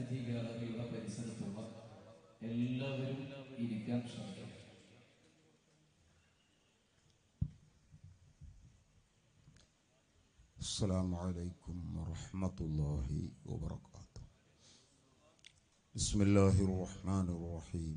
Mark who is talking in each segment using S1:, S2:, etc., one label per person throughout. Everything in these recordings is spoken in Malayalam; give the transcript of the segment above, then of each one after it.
S1: വിദ്യാർത്ഥി ഗാലറിയുടെ പരിസരത്തുള്ള എല്ലാവരും ഇരിക്കാൻ ശ്രമിക്കണം
S2: السلام عليكم ورحمة الله وبركاته بسم الله الرحمن الرحيم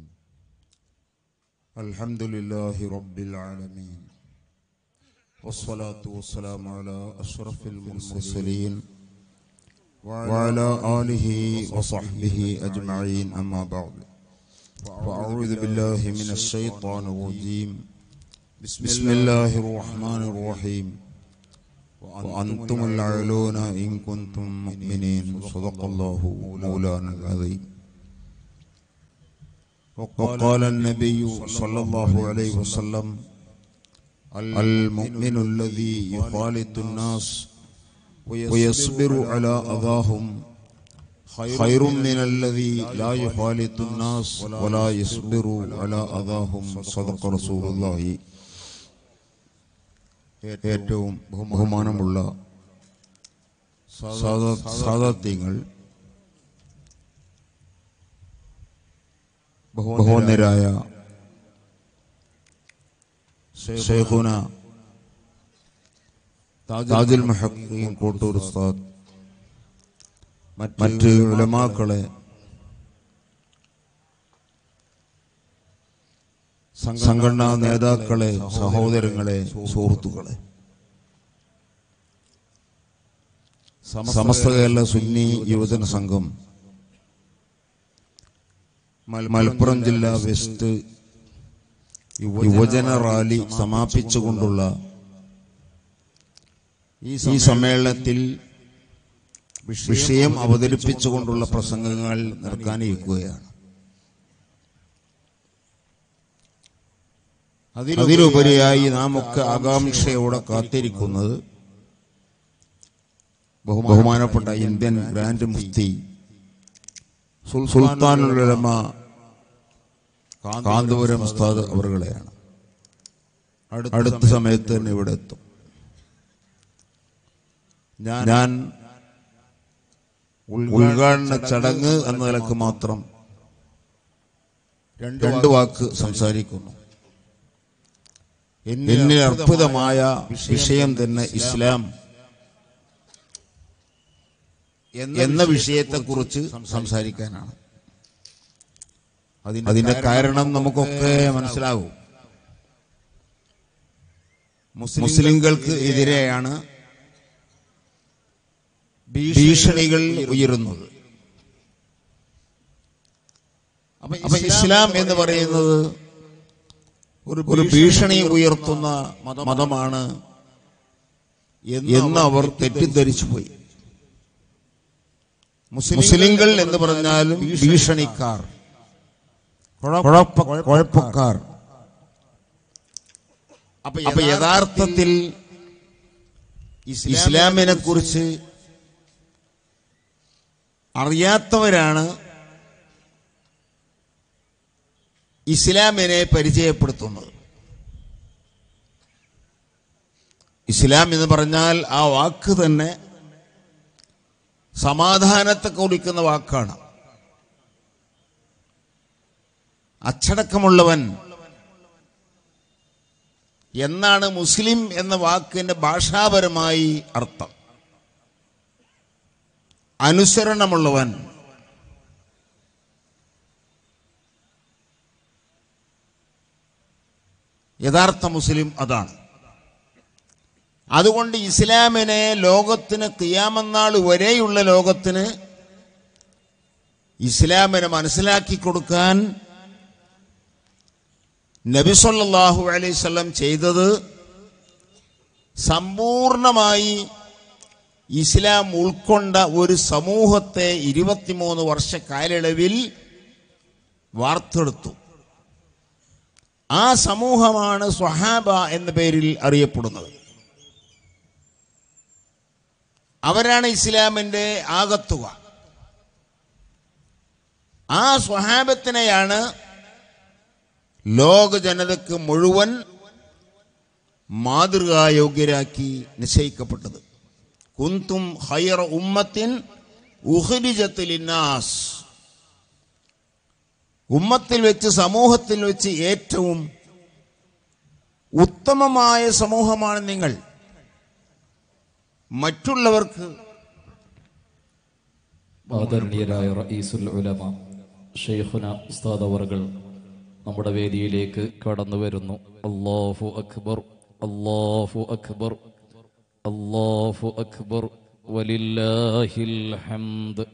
S2: الحمد لله رب العالمين والصلاة والسلام على أشرف المرسلين وعلى آله وصحبه أجمعين أما بعد فأعوذ بالله من الشيطان الرجيم بسم الله الرحمن الرحيم وأنتم الأعلون إن كنتم مؤمنين صدق الله مولانا العظيم وقال النبي صلى الله عليه وسلم المؤمن الذي يخالط الناس ويصبر على أذاهم خير من الذي لا يخالط الناس ولا يصبر على أذاهم صدق رسول الله ഏറ്റവും ബഹുമാനമുള്ള സാദാത്യങ്ങൾ ബഹുവന്യരായ ഷെയ്ഖുന താജുൽ മഹീം കോട്ടൂർ ഉസ്താദ് മറ്റ് ഉലമാക്കളെ സംഘടനാ നേതാക്കളെ സഹോദരങ്ങളെ സുഹൃത്തുക്കളെ സമസ്ത കേരള സുന്നി യുവജന സംഘം മൽ- മലപ്പുറം ജില്ലാ വെസ്റ്റ് യുവജന റാലി സമാപിച്ചുകൊണ്ടുള്ള ഈ സമ്മേളനത്തിൽ വിഷയം അവതരിപ്പിച്ചുകൊണ്ടുള്ള പ്രസംഗങ്ങൾ നിർക്കാനിരിക്കുകയാണ് അതിലുപരിയായി നാം ഒക്കെ ആകാംക്ഷയോടെ കാത്തിരിക്കുന്നത് ബഹു- ബഹുമാനപ്പെട്ട ഇന്ത്യൻ ഗ്രാൻഡ് മുഫ്തി സുൽ- സുൽത്താനുലമ കാന്തപുരം ഉസ്താദ് അവറുകളെയാണ് അടുത്ത സമയത്ത് തന്നെ ഇവിടെ എത്തും ഞാൻ- ഞാൻ ഉൾ- ഉദ്ഘാടന ചടങ്ങ് എന്ന നിലക്ക് മാത്രം രണ്ട് വാക്ക് സംസാരിക്കുന്നു എന്നിൽ അർപ്പിതമായ വിഷയം തന്നെ ഇസ്ലാം എന്ന വിഷയത്തെക്കുറിച്ച് സംസാരിക്കാനാണ് അതിന്റെ കാരണം നമുക്കൊക്കെ മനസ്സിലാവും മുസ്ലിങ്ങൾക്ക് എതിരെയാണ് ഭീഷണികൾ ഉയരുന്നത് അപ്പൊ ഇസ്ലാം എന്ന് പറയുന്നത് ഒരു ഒരു ഭീഷണി ഉയർത്തുന്ന മതമാണ് എന്ന് അവർ തെറ്റിദ്ധരിച്ചു പോയി മുസ്ലിങ്ങൾ എന്ന് പറഞ്ഞാലും ഭീഷണിക്കാർ കുഴപ്പ കുഴപ്പക്കാർ അപ്പൊ യഥാർത്ഥത്തിൽ ഇസ്ലാമിനെ കുറിച്ച് അറിയാത്തവരാണ് ഇസ്ലാമിനെ പരിചയപ്പെടുത്തുന്നത് ഇസ്ലാം എന്ന് പറഞ്ഞാൽ ആ വാക്ക് തന്നെ സമാധാനത്തെ കുറിക്കുന്ന വാക്കാണ് അച്ചടക്കമുള്ളവൻ എന്നാണ് മുസ്ലിം എന്ന വാക്കിന്റെ ഭാഷാപരമായി അർത്ഥം അനുസരണമുള്ളവൻ യഥാർത്ഥ മുസ്ലിം അതാണ് അതുകൊണ്ട് ഇസ്ലാമിനെ ലോകത്തിന് കിയാമന്നാൾ വരെയുള്ള ലോകത്തിന് ഇസ്ലാമിനെ മനസ്സിലാക്കി കൊടുക്കാൻ നബിസൊല്ലാഹു അലൈവല്ലം ചെയ്തത് സമ്പൂർണമായി ഇസ്ലാം ഉൾക്കൊണ്ട ഒരു സമൂഹത്തെ ഇരുപത്തിമൂന്ന് വർഷ കാലയളവിൽ വാർത്തെടുത്തു ആ സമൂഹമാണ് സ്വഹാബ എന്ന പേരിൽ അറിയപ്പെടുന്നത് അവരാണ് ഇസ്ലാമിന്റെ ആകത്തുക ആ സ്വഹാബത്തിനെയാണ് ലോക ജനതയ്ക്ക് മുഴുവൻ മാതൃകായോഗ്യരാക്കി നിശ്ചയിക്കപ്പെട്ടത് കുന്തും ഹൈറ ഉമ്മത്തിൻ ഉഹ്രിജത്തിലിന്നാസ് ഉമ്മത്തിൽ വെച്ച് സമൂഹത്തിൽ വെച്ച് ഏറ്റവും ഉത്തമമായ സമൂഹമാണ് നിങ്ങൾ മറ്റുള്ളവർക്ക്
S1: ആദരണീയരായ റഈസുൽ ഉലമ ഷെയ്ഖുന ഉസ്താദ് അവർകൾ നമ്മുടെ വേദിയിലേക്ക് കടന്നു വരുന്നു അല്ലാഹു അക്ബർ അല്ലാഹു അക്ബർ അല്ലാഹു അക്ബർ വലില്ലാഹിൽ ഹംദ്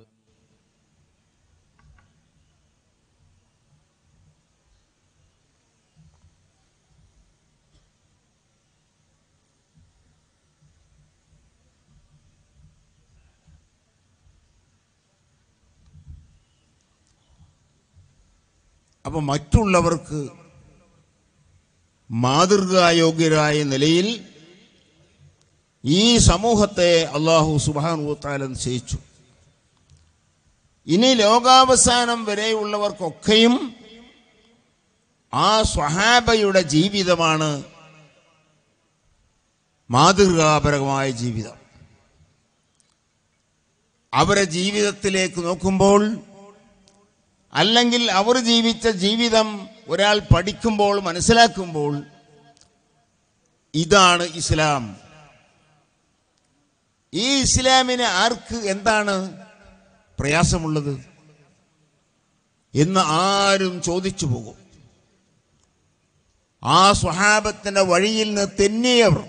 S2: അപ്പൊ മറ്റുള്ളവർക്ക് മാതൃകായോഗ്യരായ നിലയിൽ ഈ സമൂഹത്തെ അള്ളാഹു സുബാനുത്താല നിശ്ചയിച്ചു ഇനി ലോകാവസാനം വരെയുള്ളവർക്കൊക്കെയും ആ സ്വഹാബയുടെ ജീവിതമാണ് മാതൃകാപരമായ ജീവിതം അവരെ ജീവിതത്തിലേക്ക് നോക്കുമ്പോൾ അല്ലെങ്കിൽ അവർ ജീവിച്ച ജീവിതം ഒരാൾ പഠിക്കുമ്പോൾ മനസ്സിലാക്കുമ്പോൾ ഇതാണ് ഇസ്ലാം ഈ ഇസ്ലാമിന് ആർക്ക് എന്താണ് പ്രയാസമുള്ളത് എന്ന് ആരും ചോദിച്ചു പോകും ആ സ്വഹാബത്തിന്റെ വഴിയിൽ നിന്ന് തെന്നിയവർ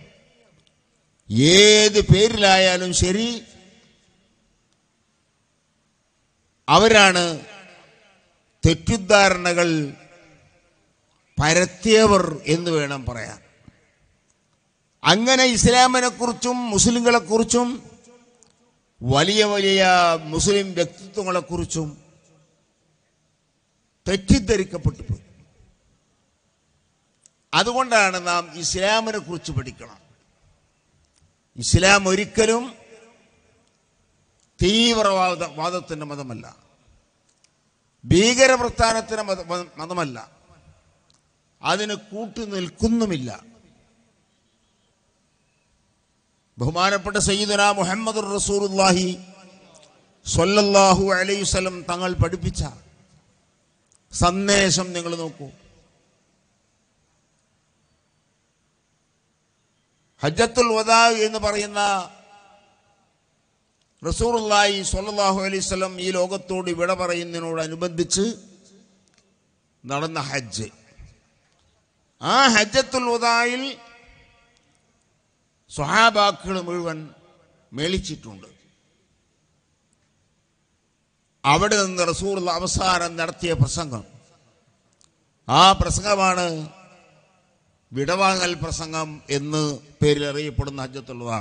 S2: ഏത് പേരിലായാലും ശരി അവരാണ് തെറ്റിദ്ധാരണകൾ പരത്തിയവർ എന്ന് വേണം പറയാൻ അങ്ങനെ ഇസ്ലാമിനെ കുറിച്ചും മുസ്ലിങ്ങളെ കുറിച്ചും വലിയ വലിയ മുസ്ലിം വ്യക്തിത്വങ്ങളെ കുറിച്ചും തെറ്റിദ്ധരിക്കപ്പെട്ടു പോയി അതുകൊണ്ടാണ് നാം ഇസ്ലാമിനെ കുറിച്ച് പഠിക്കണം ഇസ്ലാം ഒരിക്കലും തീവ്രവാദ വാദത്തിന്റെ മതമല്ല ഭീകരപ്രസ്ഥാനത്തിന് മത മത- മതമല്ല അതിന് കൂട്ടു നിൽക്കുന്നുമില്ല ബഹുമാനപ്പെട്ട സയ്യിദന മുഹമ്മദ് റസൂലുള്ളാഹി സ്വല്ലല്ലാഹു അലൈഹി വസല്ലം തങ്ങൾ പഠിപ്പിച്ച സന്ദേശം നിങ്ങൾ നോക്കൂ ഹജ്ജത്തുൽ വദാ എന്ന് പറയുന്ന റസൂറുല്ലായി സ്വല്ലല്ലാഹു അലൈഹി വസല്ലം ഈ ലോകത്തോട് വിട പറയുന്നതിനോടനുബന്ധിച്ച് നടന്ന ഹജ്ജ് ആ ഹജ്ജത്തുൽ വദായിൽ സ്വഹാബാക്കൾ മുഴുവൻ മേളിച്ചിട്ടുണ്ട് അവിടെ നിന്ന് റസൂർ അവസാനം നടത്തിയ പ്രസംഗം ആ പ്രസംഗമാണ് വിടവാങ്ങൽ പ്രസംഗം എന്ന് പേരിൽ അറിയപ്പെടുന്ന ഹജ്ജത്തുൽ വദാ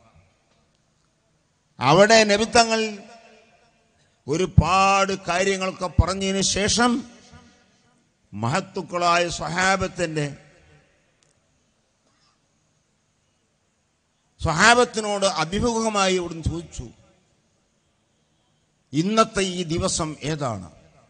S2: അവിടെ നബിത്തങ്ങൾ ഒരുപാട് കാര്യങ്ങളൊക്കെ പറഞ്ഞതിന് ശേഷം മഹത്തുക്കളായ സ്വഹാബത്തിന്റെ സ്വഹാബത്തിനോട് അഭിമുഖമായി ഇവിടുന്ന് ചോദിച്ചു ഇന്നത്തെ ഈ ദിവസം ഏതാണ്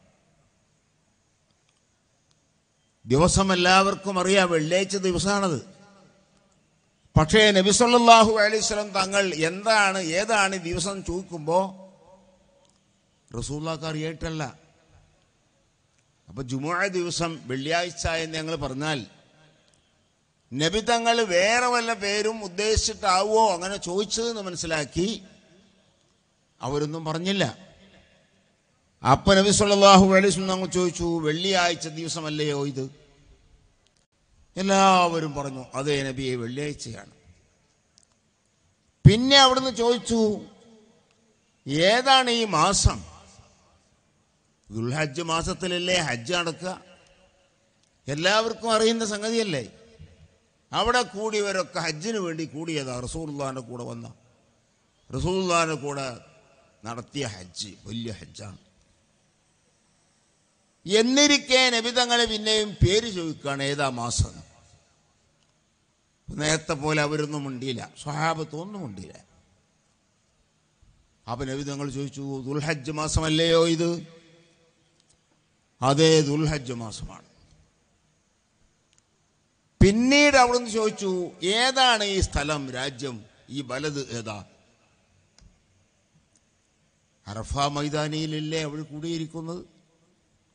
S2: ദിവസം എല്ലാവർക്കും അറിയാം വെള്ളിയാഴ്ച ദിവസമാണത് പക്ഷേ നബി സല്ലല്ലാഹു അലൈഹി വസല്ലം തങ്ങൾ എന്താണ് ഏതാണ് ഈ ദിവസം ചോദിക്കുമ്പോൾ റസൂല്ലാക്ക് അറിയായിട്ടല്ല അപ്പൊ ജുമുഅ ദിവസം വെള്ളിയാഴ്ച എന്ന് ഞങ്ങൾ പറഞ്ഞാൽ നബി തങ്ങൾ വേറെ വല്ല പേരും ഉദ്ദേശിച്ചിട്ടാവോ അങ്ങനെ ചോദിച്ചതെന്ന് മനസ്സിലാക്കി അവരൊന്നും പറഞ്ഞില്ല അപ്പൊ നബി സല്ലല്ലാഹു അലൈഹി വസല്ലം തങ്ങൾ ചോദിച്ചു വെള്ളിയാഴ്ച ദിവസമല്ലയോ ഇത് എല്ലാവരും പറഞ്ഞു അതേ നബിയെ വെള്ളിയാഴ്ചയാണ് പിന്നെ അവിടുന്ന് ചോദിച്ചു ഏതാണ് ഈ മാസം ദുൽഹജ്ജ് മാസത്തിലല്ലേ ഹജ്ജ് നടക്കുക എല്ലാവർക്കും അറിയുന്ന സംഗതിയല്ലേ അവിടെ കൂടിയവരൊക്കെ ഹജ്ജിന് വേണ്ടി കൂടിയതാ റസൂലുള്ളാന്റെ കൂടെ വന്ന റസൂലുള്ളാന്റെ കൂടെ നടത്തിയ ഹജ്ജ് വലിയ ഹജ്ജാണ് എന്നിരിക്കെ നബിതങ്ങളെ പിന്നെയും പേര് ചോദിക്കുകയാണ് ഏതാ മാസം നേരത്തെ പോലെ അവരൊന്നും മുണ്ടിയില്ല സ്വഹാബത്ത് ഒന്നും മുണ്ടിയില്ല അപ്പൊ നബിതങ്ങൾ ചോദിച്ചു ദുൽഹജ്ജ് മാസമല്ലയോ ഇത് അതേ ദുൽഹജ്ജ് മാസമാണ് പിന്നീട് അവിടുന്ന് ചോദിച്ചു ഏതാണ് ഈ സ്ഥലം രാജ്യം ഈ വലത് ഏതാ അറഫ മൈതാനിയിലല്ലേ അവർ കൂടിയിരിക്കുന്നത്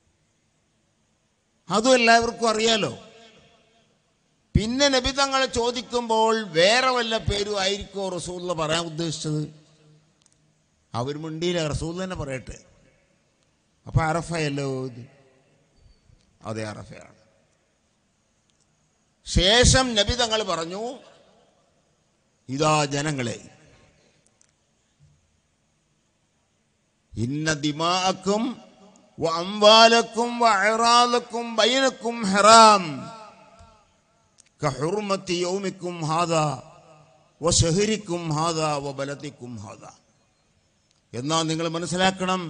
S2: അതും എല്ലാവർക്കും അറിയാലോ പിന്നെ നബി തങ്ങളെ ചോദിക്കുമ്പോൾ വേറെ വല്ല പേരും ആയിരിക്കോ റസൂൽ പറയാൻ ഉദ്ദേശിച്ചത് അവർ മിണ്ടിയില്ല റസൂൽ തന്നെ പറയട്ടെ അപ്പൊ അറഫയല്ലോ ഇത് അതെ അറഫയാണ് ശേഷം നബി തങ്ങൾ പറഞ്ഞു ഇതാ ജനങ്ങളെ ഇന്ന ദിമാക്കും അംവാലക്കും വഅറാലക്കും ബൈനക്കും ഹറാം കഹുർമത്തി യൗമിക്കും ഹാദാ വശഹരിക്കും ഹാദാ വബലത്തിക്കും ഹാദാ എന്നാ നിങ്ങൾ മനസ്സിലാക്കണം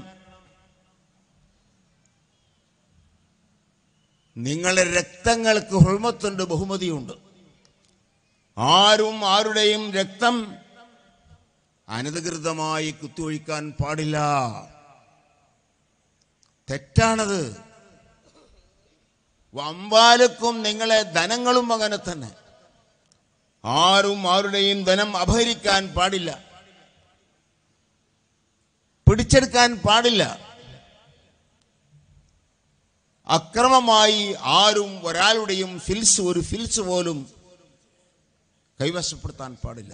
S2: നിങ്ങളുടെ രക്തങ്ങൾക്ക് ഹുൾമത്തുണ്ട് ബഹുമതിയുണ്ട് ആരും ആരുടെയും രക്തം അനധികൃതമായി കുത്തിയൊഴിക്കാൻ പാടില്ല തെറ്റാണത് വമ്പാലക്കും നിങ്ങളെ ധനങ്ങളും അങ്ങനെ തന്നെ ആരും ആരുടെയും ധനം അപഹരിക്കാൻ പാടില്ല പിടിച്ചെടുക്കാൻ പാടില്ല അക്രമമായി ആരും ഒരാളുടെയും ഫിൽസ് ഒരു ഫിൽസ് പോലും കൈവശപ്പെടുത്താൻ പാടില്ല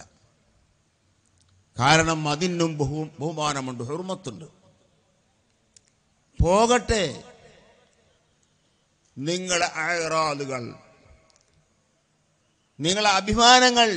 S2: കാരണം അതിനും ബഹു ബഹുമാനമുണ്ട് ഹുർമത്തുണ്ട് പോകട്ടെ നിങ്ങളെ അയറാലുകൾ നിങ്ങളെ അഭിമാനങ്ങൾ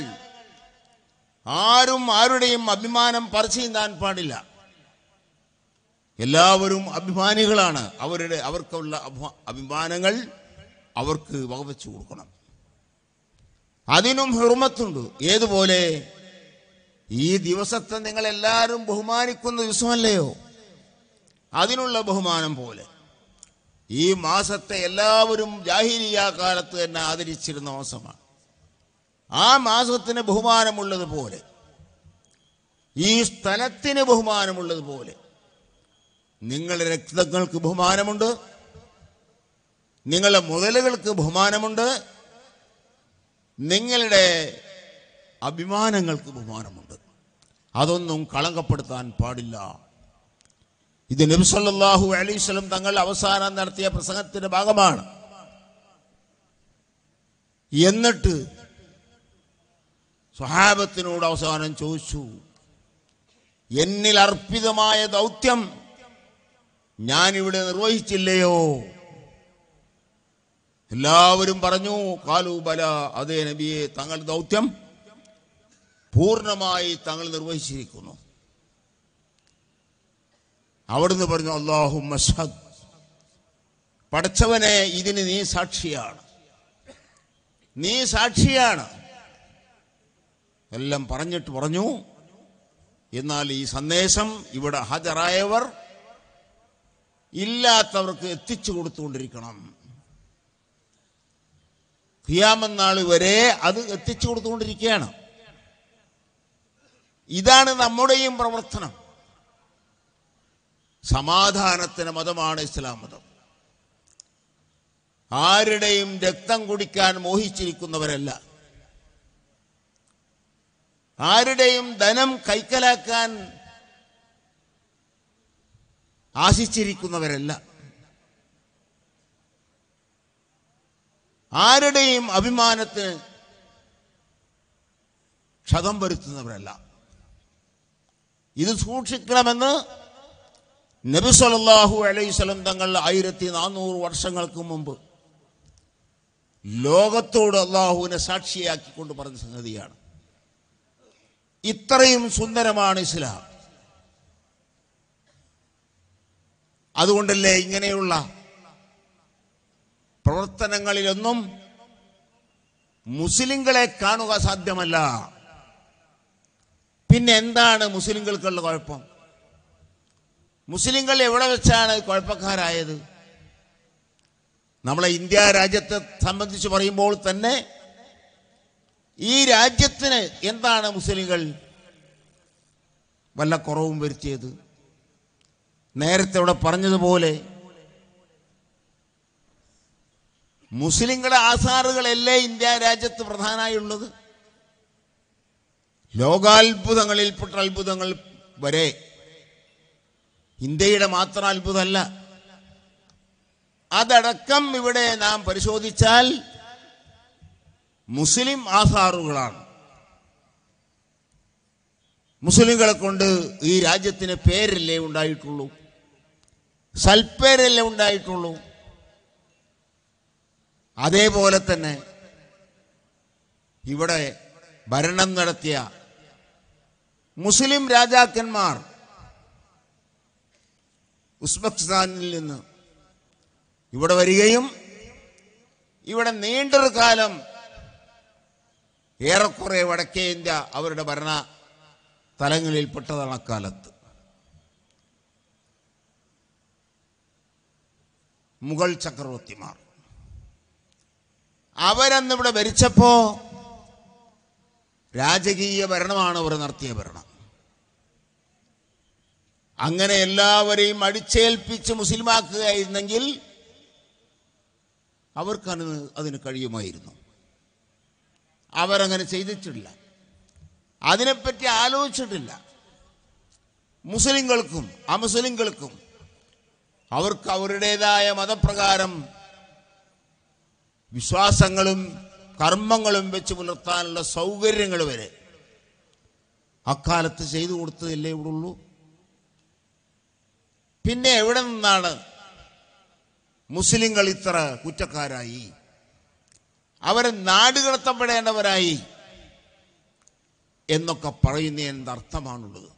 S2: ആരും ആരുടെയും അഭിമാനം പറിച്ചു നീന്താൻ പാടില്ല എല്ലാവരും അഭിമാനികളാണ് അവരുടെ അവർക്കുള്ള അഭ- അഭിമാനങ്ങൾ അവർക്ക് വകവെച്ചു കൊടുക്കണം അതിനും ഹുർമത്തുണ്ട് ഏതുപോലെ ഈ ദിവസത്തെ നിങ്ങൾ എല്ലാവരും ബഹുമാനിക്കുന്ന ദിവസമല്ലയോ അതിനുള്ള ബഹുമാനം പോലെ ഈ മാസത്തെ എല്ലാവരും ജാഹിരിയ കാലത്ത് തന്നെ ആദരിച്ചിരുന്ന മാസമാണ് ആ മാസത്തിന് ബഹുമാനമുള്ളതുപോലെ ഈ സ്ഥലത്തിന് ബഹുമാനമുള്ളതുപോലെ നിങ്ങളുടെ രക്തങ്ങൾക്ക് ബഹുമാനമുണ്ട് നിങ്ങളുടെ മുതലുകൾക്ക് ബഹുമാനമുണ്ട് നിങ്ങളുടെ അഭിമാനങ്ങൾക്ക് ബഹുമാനമുണ്ട് അതൊന്നും കളങ്കപ്പെടുത്താൻ പാടില്ല ഇത് നബിസല്ലാഹു അലൈവലം തങ്ങൾ അവസാനം നടത്തിയ പ്രസംഗത്തിന്റെ ഭാഗമാണ് എന്നിട്ട് സ്വഹാബത്തിനോട് അവസാനം ചോദിച്ചു എന്നിൽ അർപ്പിതമായ ദൗത്യം ഞാനിവിടെ നിർവഹിച്ചില്ലയോ എല്ലാവരും പറഞ്ഞു കാലു ബല അതേ നബിയെ തങ്ങൾ ദൗത്യം പൂർണ്ണമായി തങ്ങൾ നിർവഹിച്ചിരിക്കുന്നു അവിടുന്ന് പറഞ്ഞു അള്ളാഹു മഷദ് പടച്ചവനെ ഇതിന് നീ സാക്ഷിയാണ് നീ സാക്ഷിയാണ് എല്ലാം പറഞ്ഞിട്ട് പറഞ്ഞു എന്നാൽ ഈ സന്ദേശം ഇവിടെ ഹാജരായവർ ഇല്ലാത്തവർക്ക് എത്തിച്ചു കൊടുത്തുകൊണ്ടിരിക്കണം ഖിയാമന്നാൾ വരെ അത് എത്തിച്ചു കൊടുത്തുകൊണ്ടിരിക്കുകയാണ് ഇതാണ് നമ്മുടെയും പ്രവർത്തനം സമാധാനത്തിന് മതമാണ് ഇസ്ലാം മതം ആരുടെയും രക്തം കുടിക്കാൻ മോഹിച്ചിരിക്കുന്നവരല്ല ആരുടെയും ധനം കൈക്കലാക്കാൻ ആശിച്ചിരിക്കുന്നവരല്ല ആരുടെയും അഭിമാനത്തിന് ക്ഷതം വരുത്തുന്നവരല്ല ഇത് സൂക്ഷിക്കണമെന്ന് നബി സല്ലല്ലാഹു അലൈഹി സ്വലം തങ്ങൾ ആയിരത്തി നാനൂറ് വർഷങ്ങൾക്ക് മുമ്പ് ലോകത്തോട് അള്ളാഹുവിനെ സാക്ഷിയാക്കിക്കൊണ്ട് പറഞ്ഞ സംഗതിയാണ് ഇത്രയും സുന്ദരമാണ് ഇസ്ലാം അതുകൊണ്ടല്ലേ ഇങ്ങനെയുള്ള പ്രവർത്തനങ്ങളിലൊന്നും മുസ്ലിങ്ങളെ കാണുക സാധ്യമല്ല പിന്നെ എന്താണ് മുസ്ലിങ്ങൾക്കുള്ള കുഴപ്പം മുസ്ലിങ്ങൾ എവിടെ വെച്ചാണ് കുഴപ്പക്കാരായത് നമ്മളെ ഇന്ത്യ രാജ്യത്തെ സംബന്ധിച്ച് പറയുമ്പോൾ തന്നെ ഈ രാജ്യത്തിന് എന്താണ് മുസ്ലിങ്ങൾ വല്ല കുറവും വരുത്തിയത് നേരത്തെ ഇവിടെ പറഞ്ഞതുപോലെ മുസ്ലിങ്ങളുടെ ആസാറുകളല്ലേ ഇന്ത്യ രാജ്യത്ത് പ്രധാനമായുള്ളത് ലോകാത്ഭുതങ്ങളിൽപ്പെട്ട അത്ഭുതങ്ങൾ വരെ ഇന്ത്യയുടെ മാത്രം അത്ഭുതമല്ല അതടക്കം ഇവിടെ നാം പരിശോധിച്ചാൽ മുസ്ലിം ആധാറുകളാണ് മുസ്ലിങ്ങളെ കൊണ്ട് ഈ രാജ്യത്തിന് പേരല്ലേ ഉണ്ടായിട്ടുള്ളൂ സൽപ്പേരല്ലേ ഉണ്ടായിട്ടുള്ളൂ അതേപോലെ തന്നെ ഇവിടെ ഭരണം നടത്തിയ മുസ്ലിം രാജാക്കന്മാർ ഉസ്ബെക്കിസ്ഥാനിൽ നിന്ന് ഇവിടെ വരികയും ഇവിടെ നീണ്ടൊരു കാലം ഏറെക്കുറെ വടക്കേ ഇന്ത്യ അവരുടെ ഭരണ തലങ്ങളിൽപ്പെട്ടതാണ് അക്കാലത്ത് മുഗൾ ചക്രവർത്തിമാർ അവരന്നിവിടെ ഭരിച്ചപ്പോ രാജകീയ ഭരണമാണ് അവർ നടത്തിയ ഭരണം അങ്ങനെ എല്ലാവരെയും അടിച്ചേൽപ്പിച്ച് മുസ്ലിമാക്കുകയായിരുന്നെങ്കിൽ അവർക്ക് അതിന് അതിന് കഴിയുമായിരുന്നു അവരങ്ങനെ ചെയ്തിട്ടില്ല അതിനെപ്പറ്റി ആലോചിച്ചിട്ടില്ല മുസ്ലിങ്ങൾക്കും അമുസ്ലിങ്ങൾക്കും അവർക്ക് അവരുടേതായ മതപ്രകാരം വിശ്വാസങ്ങളും കർമ്മങ്ങളും വെച്ച് പുലർത്താനുള്ള സൗകര്യങ്ങൾ വരെ അക്കാലത്ത് ചെയ്തു കൊടുത്തതല്ലേ ഇവിടെ ഉള്ളൂ പിന്നെ എവിടെ നിന്നാണ് മുസ്ലിങ്ങൾ ഇത്ര കുറ്റക്കാരായി അവരെ നാടുകടത്തപ്പെടേണ്ടവരായി എന്നൊക്കെ പറയുന്ന എന്തർത്ഥമാണുള്ളത്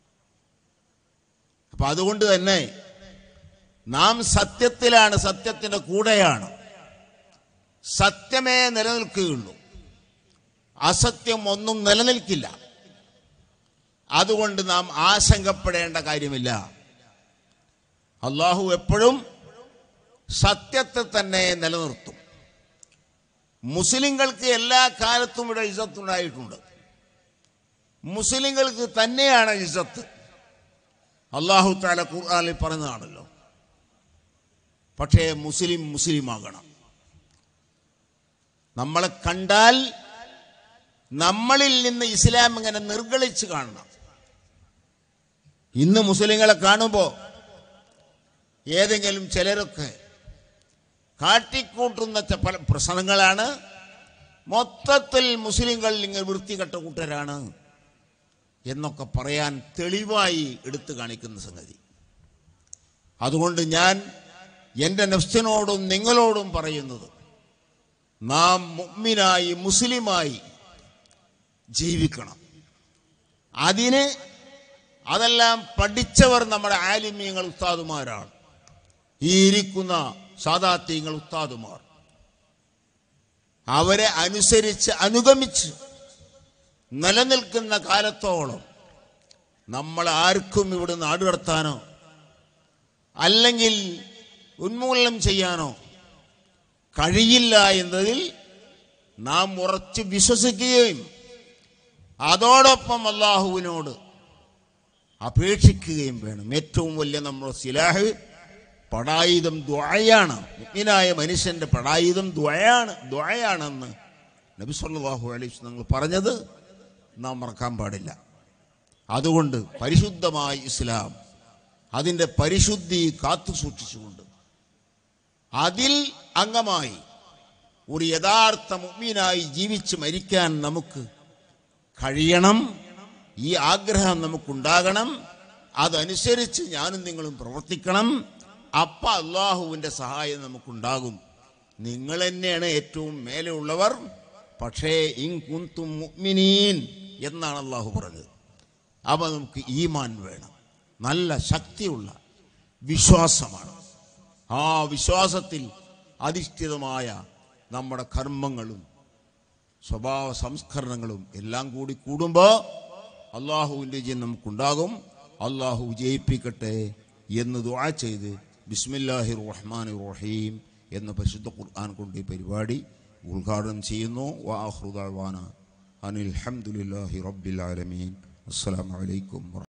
S2: അപ്പൊ അതുകൊണ്ട് തന്നെ നാം സത്യത്തിലാണ് സത്യത്തിന്റെ കൂടെയാണ് സത്യമേ നിലനിൽക്കുകയുള്ളൂ അസത്യം ഒന്നും നിലനിൽക്കില്ല അതുകൊണ്ട് നാം ആശങ്കപ്പെടേണ്ട കാര്യമില്ല അള്ളാഹു എപ്പോഴും സത്യത്തെ തന്നെ നിലനിർത്തും മുസ്ലിങ്ങൾക്ക് എല്ലാ കാലത്തും ഇവിടെ ഇസത്തുണ്ടായിട്ടുണ്ട് മുസ്ലിങ്ങൾക്ക് തന്നെയാണ് ഇസത്ത് അള്ളാഹു താല ഖുർആാനിൽ പറഞ്ഞതാണല്ലോ പക്ഷേ മുസ്ലിം മുസ്ലിമാകണം നമ്മളെ കണ്ടാൽ നമ്മളിൽ നിന്ന് ഇസ്ലാം ഇങ്ങനെ നിർഗളിച്ച് കാണണം ഇന്ന് മുസ്ലിങ്ങളെ കാണുമ്പോൾ ഏതെങ്കിലും ചിലരൊക്കെ കാട്ടിക്കൂട്ടുന്ന ച- പല പ്രശ്നങ്ങളാണ് മൊത്തത്തിൽ മുസ്ലിങ്ങൾ ഇങ്ങനെ വൃത്തികെട്ട കൂട്ടരാണ് എന്നൊക്കെ പറയാൻ തെളിവായി എടുത്തു കാണിക്കുന്ന സംഗതി അതുകൊണ്ട് ഞാൻ എൻ്റെ നെഫ്സിനോടും നിങ്ങളോടും പറയുന്നത് നാം മുഗ്മിനായി മുസ്ലിമായി ജീവിക്കണം അതിന് അതെല്ലാം പഠിച്ചവർ നമ്മുടെ ആലിമ്യങ്ങൾ ഉസ്താദുമാരാണ് ഈ ഇരിക്കുന്ന സാദാത്യങ്ങൾ ഉസ്താദുമാർ അവരെ അനുസരിച്ച് അനുഗമിച്ച് നിലനിൽക്കുന്ന കാലത്തോളം നമ്മൾ ആർക്കും ഇവിടെ നാടുകടത്താനോ അല്ലെങ്കിൽ ഉന്മൂലനം ചെയ്യാനോ കഴിയില്ല എന്നതിൽ നാം ഉറച്ച് വിശ്വസിക്കുകയും അതോടൊപ്പം അള്ളാഹുവിനോട് അപേക്ഷിക്കുകയും വേണം ഏറ്റവും വലിയ നമ്മുടെ സിലാഹ് പടായുധം ദ്വയാണ് മുഗ്മിനായ മനുഷ്യന്റെ പടായുധം ദ്വയാണ് ദ്വയാണെന്ന് നബി സല്ലല്ലാഹു അലൈഹി വസല്ലം നിങ്ങൾ പറഞ്ഞത് നാം മറക്കാൻ പാടില്ല അതുകൊണ്ട് പരിശുദ്ധമായ ഇസ്ലാം അതിൻ്റെ പരിശുദ്ധി കാത്തു സൂക്ഷിച്ചുകൊണ്ട് അതിൽ അംഗമായി ഒരു യഥാർത്ഥ മുഗ്മീനായി ജീവിച്ച് മരിക്കാൻ നമുക്ക് കഴിയണം ഈ ആഗ്രഹം നമുക്കുണ്ടാകണം അതനുസരിച്ച് ഞാനും നിങ്ങളും പ്രവർത്തിക്കണം അപ്പ അള്ളാഹുവിൻ്റെ സഹായം നമുക്കുണ്ടാകും നിങ്ങൾ തന്നെയാണ് ഏറ്റവും മേലെയുള്ളവർ പക്ഷേ ഇൻ കുന്തും മുഅ്മിനീൻ എന്നാണ് അള്ളാഹു പറഞ്ഞത് അപ്പോൾ നമുക്ക് ഈമാൻ വേണം നല്ല ശക്തിയുള്ള വിശ്വാസമാണ് ആ വിശ്വാസത്തിൽ അധിഷ്ഠിതമായ നമ്മുടെ കർമ്മങ്ങളും സ്വഭാവ സംസ്കരണങ്ങളും എല്ലാം കൂടി കൂടുമ്പോൾ അള്ളാഹുവിൻ്റെ വിജയം നമുക്കുണ്ടാകും അള്ളാഹു വിജയിപ്പിക്കട്ടെ എന്ന് ദുആ ചെയ്ത് ബിസ്മില്ലാഹി റഹ്മാൻ റഹീം എന്ന പരിശുദ്ധ ഖുർആൻ കൊണ്ട് ഈ പരിപാടി ഉദ്ഘാടനം ചെയ്യുന്നു വാഹൃദാന അനിൽ ഹംദുലില്ലാഹി റബ്ബിൽ ആലമീൻ അസ്സലാമു അലൈക്കും